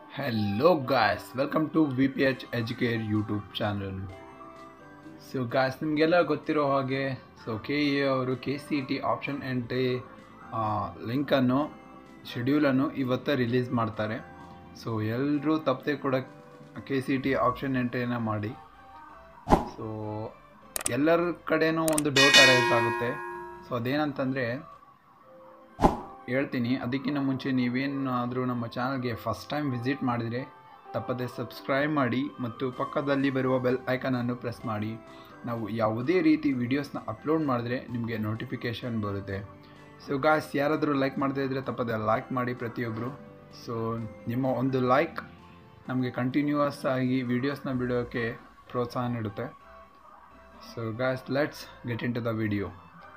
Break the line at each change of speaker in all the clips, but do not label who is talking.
Hello guys, welcome to VPH Educare YouTube channel so guys ನಿಮಗೆಲ್ಲ ಗೊತ್ತಿರೋ ಹಾಗೆ so K A ಅವರು K C T option entry ಲಿಂಕನ್ನು ಶೆಡ್ಯೂಲನ್ನು ಇವತ್ತು ರಿಲೀಸ್ ಮಾಡ್ತಾರೆ ಸೊ ಎಲ್ಲರೂ ತಪ್ಪದೆ ಕೂಡ ಕೆ ಸಿ ಟಿ ಆಪ್ಷನ್ ಎಂಟ್ರಿನ ಮಾಡಿ ಸೊ ಎಲ್ಲರ ಕಡೆನೂ ಒಂದು ಡೌಟ್ ಅರೈಸ್ ಆಗುತ್ತೆ ಸೊ ಅದೇನಂತಂದರೆ ಹೇಳ್ತೀನಿ ಅದಕ್ಕಿಂತ ಮುಂಚೆ ನೀವೇನಾದರೂ ನಮ್ಮ ಚಾನಲ್ಗೆ ಫಸ್ಟ್ ಟೈಮ್ ವಿಸಿಟ್ ಮಾಡಿದರೆ ತಪ್ಪದೆ ಸಬ್ಸ್ಕ್ರೈಬ್ ಮಾಡಿ ಮತ್ತು ಪಕ್ಕದಲ್ಲಿ ಬರುವ ಬೆಲ್ ಐಕನನ್ನು ಪ್ರೆಸ್ ಮಾಡಿ ನಾವು ಯಾವುದೇ ರೀತಿ ವೀಡಿಯೋಸ್ನ ಅಪ್ಲೋಡ್ ಮಾಡಿದ್ರೆ ನಿಮಗೆ ನೋಟಿಫಿಕೇಷನ್ ಬರುತ್ತೆ ಸೊ ಗಾಯ್ಸ್ ಯಾರಾದರೂ ಲೈಕ್ ಮಾಡದೇ ಇದ್ದರೆ ತಪ್ಪದೆ ಲೈಕ್ ಮಾಡಿ ಪ್ರತಿಯೊಬ್ಬರು ಸೊ ನಿಮ್ಮ ಒಂದು ಲೈಕ್ ನಮಗೆ ಕಂಟಿನ್ಯೂಯಸ್ ಆಗಿ ವೀಡಿಯೋಸ್ನ ಬಿಡೋಕ್ಕೆ ಪ್ರೋತ್ಸಾಹ ನೀಡುತ್ತೆ so guys let's get into the video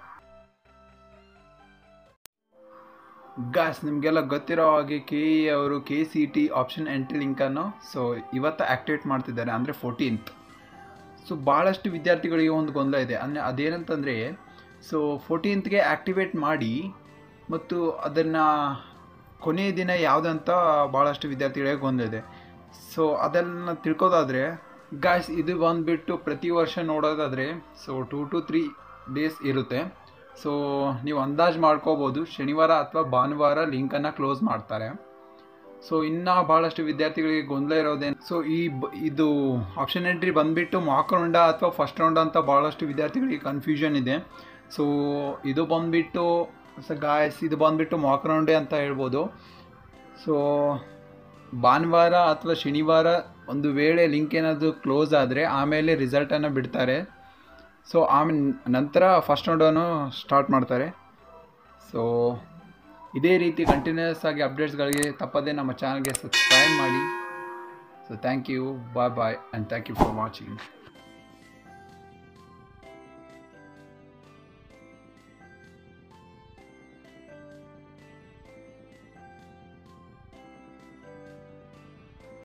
guys ನಿಮಗೆಲ್ಲ ಗೊತ್ತಿರೋ ಹಾಗೆ ಕೆ ಇ ಅವರು K C T option entry ಲಿಂಕನ್ನು ಸೊ ಇವತ್ತು ಆ್ಯಕ್ಟಿವೇಟ್ ಮಾಡ್ತಿದ್ದಾರೆ ಅಂದರೆ ಫೋರ್ಟೀನ್ತ್ ಸೊ ಭಾಳಷ್ಟು ವಿದ್ಯಾರ್ಥಿಗಳಿಗೆ ಒಂದು ಗೊಂದಲ ಇದೆ ಅಂದರೆ ಅದೇನಂತಂದರೆ ಸೊ ಫೋರ್ಟೀನ್ತ್ಗೆ ಆ್ಯಕ್ಟಿವೇಟ್ ಮಾಡಿ ಮತ್ತು ಅದನ್ನು ಕೊನೆಯ ದಿನ ಯಾವುದಂತ ಭಾಳಷ್ಟು ವಿದ್ಯಾರ್ಥಿಗಳಿಗೆ ಗೊಂದಲ ಇದೆ ಸೊ ಅದನ್ನು ತಿಳ್ಕೋದಾದರೆ ಗಾಯ್ಸ್ ಇದು ಬಂದುಬಿಟ್ಟು ಪ್ರತಿ ವರ್ಷ ನೋಡೋದಾದರೆ so two to three days ಇರುತ್ತೆ ಸೊ ನೀವು ಅಂದಾಜು ಮಾಡ್ಕೋಬೋದು ಶನಿವಾರ ಅಥವಾ ಭಾನುವಾರ ಲಿಂಕನ್ನು ಕ್ಲೋಸ್ ಮಾಡ್ತಾರೆ ಸೊ ಇನ್ನೂ ಭಾಳಷ್ಟು ವಿದ್ಯಾರ್ಥಿಗಳಿಗೆ ಗೊಂದಲ ಇರೋದೇನು ಸೊ ಈ ಬ ಇದು ಆಪ್ಷನ್ ಎಂಟ್ರಿ ಬಂದುಬಿಟ್ಟು ಮಾಕ್ ರೌಂಡ ಅಥವಾ ಫಸ್ಟ್ ರೌಂಡ ಅಂತ ಭಾಳಷ್ಟು ವಿದ್ಯಾರ್ಥಿಗಳಿಗೆ ಕನ್ಫ್ಯೂಷನ್ ಇದೆ ಸೊ ಇದು ಬಂದುಬಿಟ್ಟು ಸೊ ಗಾಯಸ್ ಇದು ಬಂದುಬಿಟ್ಟು ಮಾಕ್ ರೌಂಡೇ ಅಂತ ಹೇಳ್ಬೋದು ಸೊ ಭಾನುವಾರ ಅಥವಾ ಶನಿವಾರ ಒಂದು ವೇಳೆ ಲಿಂಕ್ ಏನಾದರೂ ಕ್ಲೋಸ್ ಆದರೆ ಆಮೇಲೆ ರಿಸಲ್ಟನ್ನು ಬಿಡ್ತಾರೆ ಸೊ ಆಮೇಲೆ ನಂತರ ಫಸ್ಟ್ ರೌಂಡನ್ನು ಸ್ಟಾರ್ಟ್ ಮಾಡ್ತಾರೆ ಸೊ ಇದೇ ರೀತಿ ಕಂಟಿನ್ಯೂಸ್ ಆಗಿ ಅಪ್ಡೇಟ್ಸ್ಗಳಿಗೆ ತಪ್ಪದೇ ನಮ್ಮ ಚಾನಲ್ಗೆ ಸಬ್ಸ್ಕ್ರೈಬ್ ಮಾಡಿ so thank you bye bye and thank you for watching